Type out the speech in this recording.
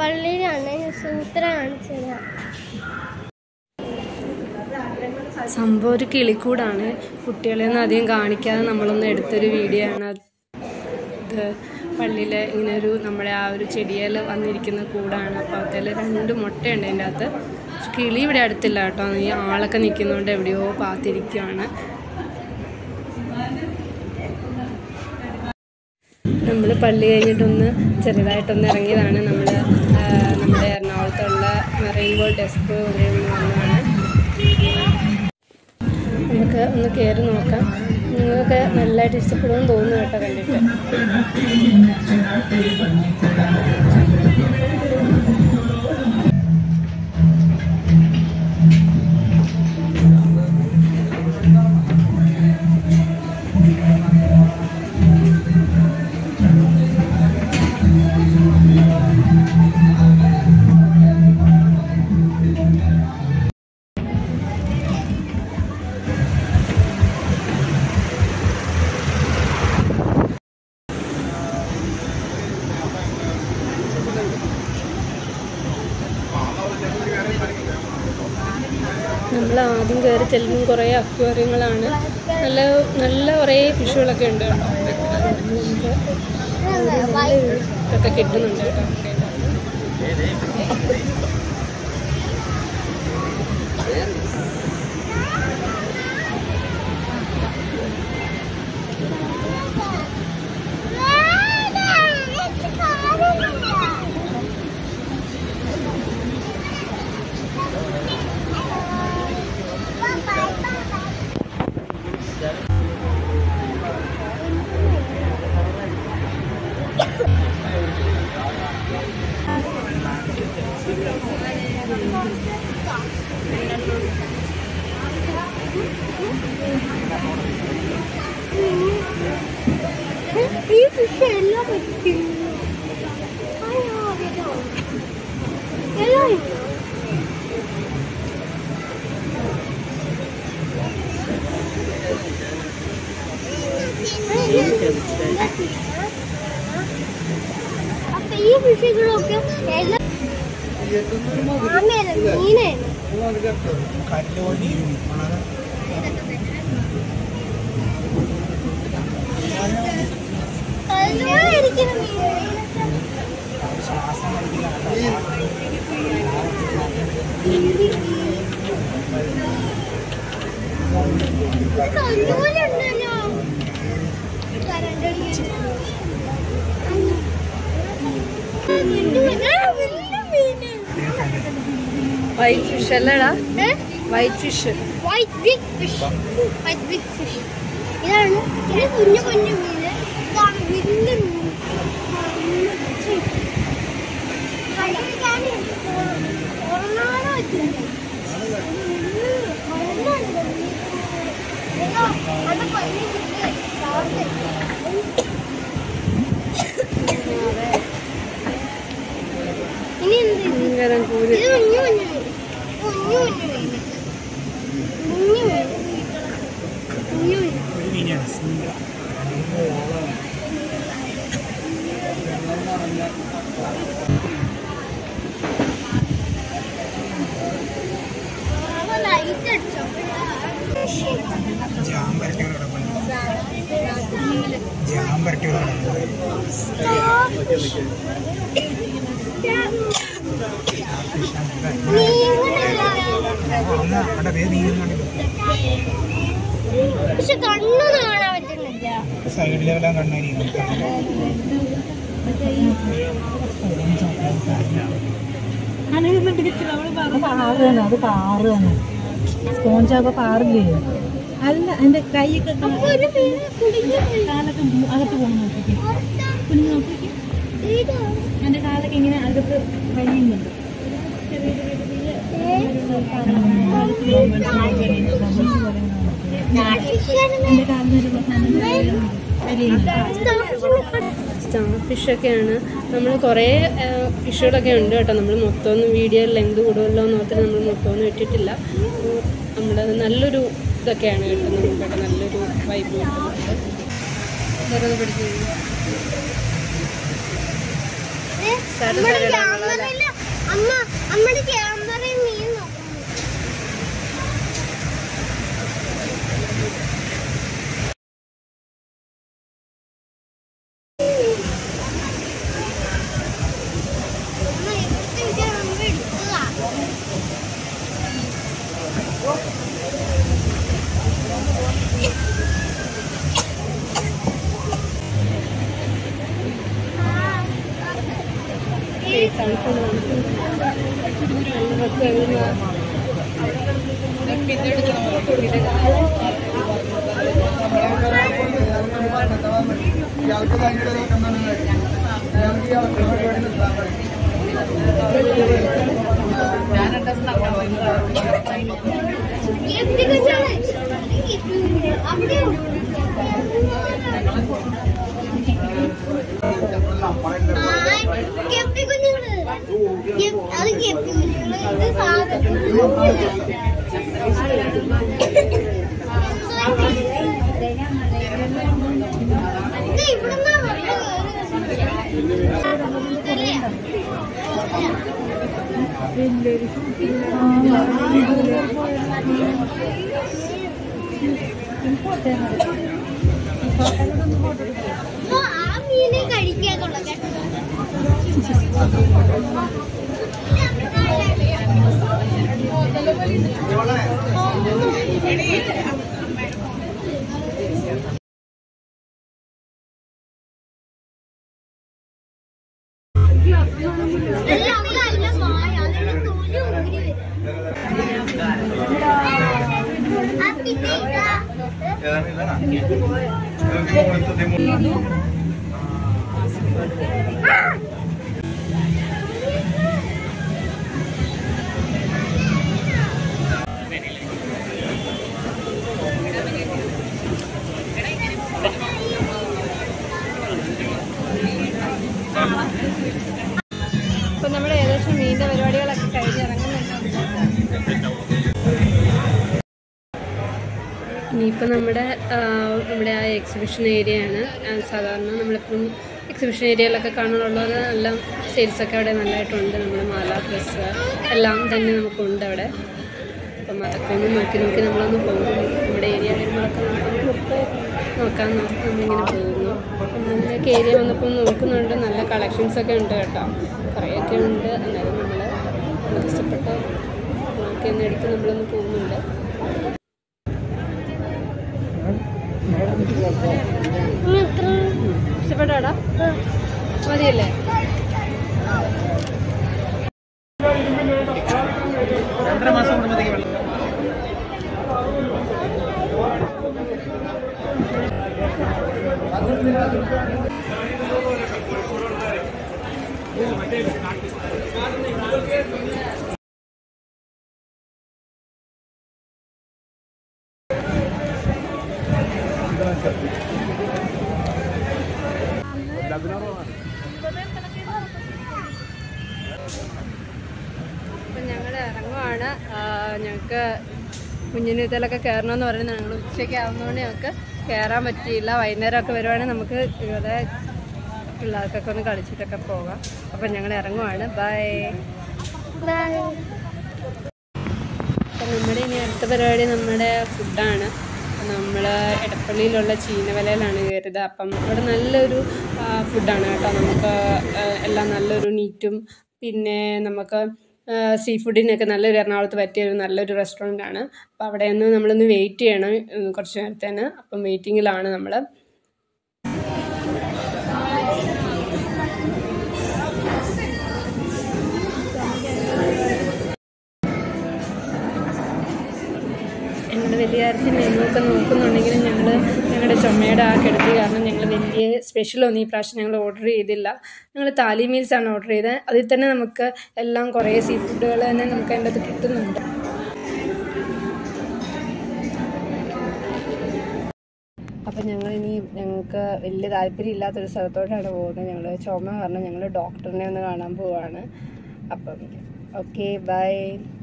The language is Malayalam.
പള്ളിയിലാണ് സൂത്ര കാണിച്ചത് സംഭവം ഒരു കിളിക്കൂടാണ് കുട്ടികളെ ഒന്നും അധികം കാണിക്കാതെ നമ്മളൊന്ന് എടുത്തൊരു വീഡിയോ ആണ് ഇത് പള്ളിയിൽ ഇങ്ങനെ ഒരു നമ്മുടെ ആ ഒരു ചെടിയിൽ വന്നിരിക്കുന്ന കൂടാണ് അപ്പോൾ അതിൽ രണ്ട് മുട്ടയുണ്ട് അതിൻ്റെ അകത്ത് പക്ഷെ കിളി ഇവിടെ അടുത്തില്ല കേട്ടോ ഈ ആളൊക്കെ നിൽക്കുന്നതുകൊണ്ട് എവിടെയോ പാത്തിരിക്കുകയാണ് നമ്മൾ പള്ളി കഴിഞ്ഞിട്ടൊന്ന് ചെറുതായിട്ടൊന്ന് ഇറങ്ങിയതാണ് നമ്മൾ നമ്മുടെ എറണാകുളത്തുള്ള മെറൈൻ വേൾഡ് എക്സ്പോ വരെ ഒന്ന് വന്നതാണ് നമുക്ക് ഒന്ന് കയറി നോക്കാം നിങ്ങൾക്ക് നല്ലതായിട്ട് ഇഷ്ടപ്പെടുമെന്ന് തോന്നുന്നു കേട്ടോ കണ്ടിട്ട് നമ്മൾ ആദ്യം കയറി ചെല്ലുമ്പോൾ കുറേ അക്വേറിയങ്ങളാണ് നല്ല നല്ല കുറേ ഫിഷുകളൊക്കെ ഉണ്ട് കേട്ടോ നമുക്ക് ഒരു നല്ലൊരു ഇതൊക്കെ കിട്ടുന്നുണ്ട് കേട്ടോ ഈ ഫിഷ് എല്ലാം പറ്റും അയ്യോ കേട്ടോ എല്ലാം ഇല്ല. അപ്പൊ ഈ ഫിഷുകളൊക്കെ എല്ലാം ആമേലെ മീനാണ് കല്ലുകൊണ്ടിരിക്കുന്ന മീനാണ് കല്ലുപോലെ ഉണ്ടല്ലോ കരണ്ടടി വൈറ്റ് ഫിഷ് അല്ലേടാ ഏ white fish white big fish white big fish ഇതാണ് ഇത് കുഞ്ഞു കുഞ്ഞു മീന് ഇതാണ് വലിയ മീൻ ഇനി എന്ത് ഇത്? ഭയങ്കരം കൂര് ഇത് കുഞ്ഞു കുഞ്ഞു മീൻ കുഞ്ഞു കുഞ്ഞു മീൻ കുഞ്ഞു മീൻ കുഞ്ഞു മീൻ അവൻ ലൈറ്റ് അടിച്ചോ പക്ഷെ കണ്ണൊന്നും കാണാൻ പറ്റുന്നില്ല സൈഡിലെല്ലാം കണ്ണായിരിക്കും പാറാണ് അത് പാറാണ് സ്പോഞ്ചാകുമ്പോ പാറില്ലേ അല്ല എന്റെ കൈയൊക്കെ കാ- അപ്പൊ ഒരു മീൻ കുടുങ്ങി പോയി. കാലൊക്കെ മു- അകത്ത് പോകണം നോക്കിക്ക് കുഞ്ഞു നോക്കിക്ക് ഇതാ. എന്റെ കാലൊക്കെ ഇങ്ങനെ അകത്ത് കഴിയുന്നുണ്ട് ചെറിയ ചെറിയ ചെറിയ എന്റെ കാലിനൊരു സ്റ്റാർ ഫിഷൊക്കെയാണ് നമ്മൾ കുറേ ഫിഷുകളൊക്കെ ഉണ്ട് കേട്ടോ നമ്മൾ മൊത്തമൊന്നും വീഡിയോ ലെങ്ത് കൂടുമല്ലോ എന്ന് ഓർത്തിട്ട് നമ്മൾ മൊത്തമൊന്നും ഇട്ടിട്ടില്ല ഉം, നമ്മുടെ നല്ലൊരു ഇതൊക്കെയാണ് കിട്ടുന്നത് കേട്ടോ നല്ലൊരു വൈബ് കിട്ടുന്നുണ്ട് ചെറുത് പിടിക്കുന്നു ഇത് നമ്മുടെ ക്യാമറയില് അമ്മ നമ്മുടെ ക്യാമറയിൽ മീൻ നോക്കുന്നു അമ്മ ഇവിടുത്തെ വിജയം നമ്മൾ എടുത്തതാ അവിടെ ഗപ്പി കുഞ്ഞുങ്ങള് ഗപ്പ്- അത് ഗപ്പി കുഞ്ഞുങ്ങള് ഇത് സാധനം ഇത് ഇവിടുന്നാ വന്നത്. ഇതല്ലേ? അപ്പൊ ആ മീനെ കഴിക്കാത്തുള്ള കേട്ടോ അല്ല, അവിടെ അല്ല മായ, അതിന്റെ തൊലി ഊരി വരും. ആ പിന്നെ ഇതാ. ഇപ്പം നമ്മുടെ ഏകദേശം മീനിൻ്റെ പരിപാടികളൊക്കെ കഴിഞ്ഞ് ഇറങ്ങുന്നുണ്ട് ഇനിയിപ്പോൾ നമ്മുടെ ആ, നമ്മുടെ ആ എക്സിബിഷൻ ഏരിയയാണ് ആ, സാധാരണ നമ്മളിപ്പം എക്സിബിഷൻ ഏരിയയിലൊക്കെ കാണാനുള്ളത് എല്ലാം സെയിൽസൊക്കെ അവിടെ നല്ലതായിട്ടുണ്ട് നമ്മുടെ മാല ഡ്രസ്സ് എല്ലാം തന്നെ നമുക്കുണ്ട് അവിടെ അപ്പം അതൊക്കെ ഒന്ന് നോക്കി നോക്കി നമ്മളൊന്ന് പോകും നമ്മുടെ ഏരിയ വരുമ്പോഴൊക്കെ നമുക്കൊന്ന് നോക്കാൻ നോക്കി നമ്മളിങ്ങനെ പോകുന്നു അപ്പം നമ്മളൊക്കെ ഏരിയ വന്നപ്പോൾ നോക്കുന്നുണ്ട് നല്ല കളക്ഷൻസൊക്കെ ഉണ്ട് കേട്ടോ കുറേയൊക്കെ ഉണ്ട് എന്നാലും നമ്മൾ നമുക്ക് ഇഷ്ടപ്പെട്ട നോക്കി ഒന്ന് എടുത്ത് നമ്മളൊന്ന് പോകുന്നുണ്ട് ഇഷ്ടപ്പെട്ടാടാ മതിയല്ലേ രണ്ടര മാസം കൂടുമ്പോഴത്തേക്ക് വെള്ളം അപ്പം ഞങ്ങൾ ഇറങ്ങുവാണ് ഞങ്ങൾക്ക് കുഞ്ഞിനൂത്തലൊക്കെ കയറണമെന്ന് പറയുന്നത് ഞങ്ങൾ ഉച്ചയ്ക്ക് ആവുന്നതുകൊണ്ട് ഞങ്ങൾക്ക് കയറാൻ പറ്റിയില്ല വൈകുന്നേരമൊക്കെ വരുവാണെങ്കിൽ നമുക്ക് ഇവിടെ പിള്ളേർക്കൊക്കെ ഒന്ന് കളിച്ചിട്ടൊക്കെ പോകാം അപ്പം ഞങ്ങൾ ഇറങ്ങുവാണ് ബൈ അപ്പം നമ്മുടെ ഇനി അടുത്ത പരിപാടി നമ്മുടെ ഫുഡാണ് നമ്മൾ എടപ്പള്ളിയിലുള്ള ചീനവലയിലാണ് കയറിയത് അപ്പം ഇവിടെ നല്ലൊരു ഫുഡാണ് കേട്ടോ നമുക്ക് ആ, എല്ലാം നല്ലൊരു നീറ്റും പിന്നെ നമുക്ക് സീ ഫുഡിനൊക്കെ നല്ലൊരു എറണാകുളത്ത് പറ്റിയ ഒരു നല്ലൊരു റെസ്റ്റോറൻ്റ് ആണ് അപ്പോൾ അവിടെ ഒന്ന് നമ്മളൊന്ന് വെയിറ്റ് ചെയ്യണം ഉം, കുറച്ച് നേരത്തേന് അപ്പം വെയിറ്റിങ്ങിലാണ് നമ്മൾ ഞങ്ങളുടെ വലിയ കാര്യത്തിൽ മെനു ഒക്കെ നോക്കുന്നുണ്ടെങ്കിലും ഞങ്ങൾ ഞങ്ങളുടെ ചുമയുടെ ആ കിടത്തി കാരണം ഞങ്ങൾ വലിയ സ്പെഷ്യലൊന്നും ഈ പ്രാവശ്യം ഞങ്ങൾ ഓർഡർ ചെയ്തില്ല ഞങ്ങൾ താലി മീൽസ് ആണ് ഓർഡർ ചെയ്തത് അതിൽ തന്നെ നമുക്ക് എല്ലാം കുറേ സീ ഫുഡുകൾ തന്നെ നമുക്ക് അതിൻ്റെ അത് കിട്ടുന്നുണ്ട് അപ്പം ഞങ്ങളിനി ഞങ്ങൾക്ക് വലിയ താല്പര്യം ഇല്ലാത്തൊരു സ്ഥലത്തോട്ടാണ് പോകുന്നത് ഞങ്ങൾ ചുമ കാരണം ഞങ്ങൾ ഡോക്ടറിനെ ഒന്ന് കാണാൻ പോവാണ് അപ്പം ഓക്കെ ബൈ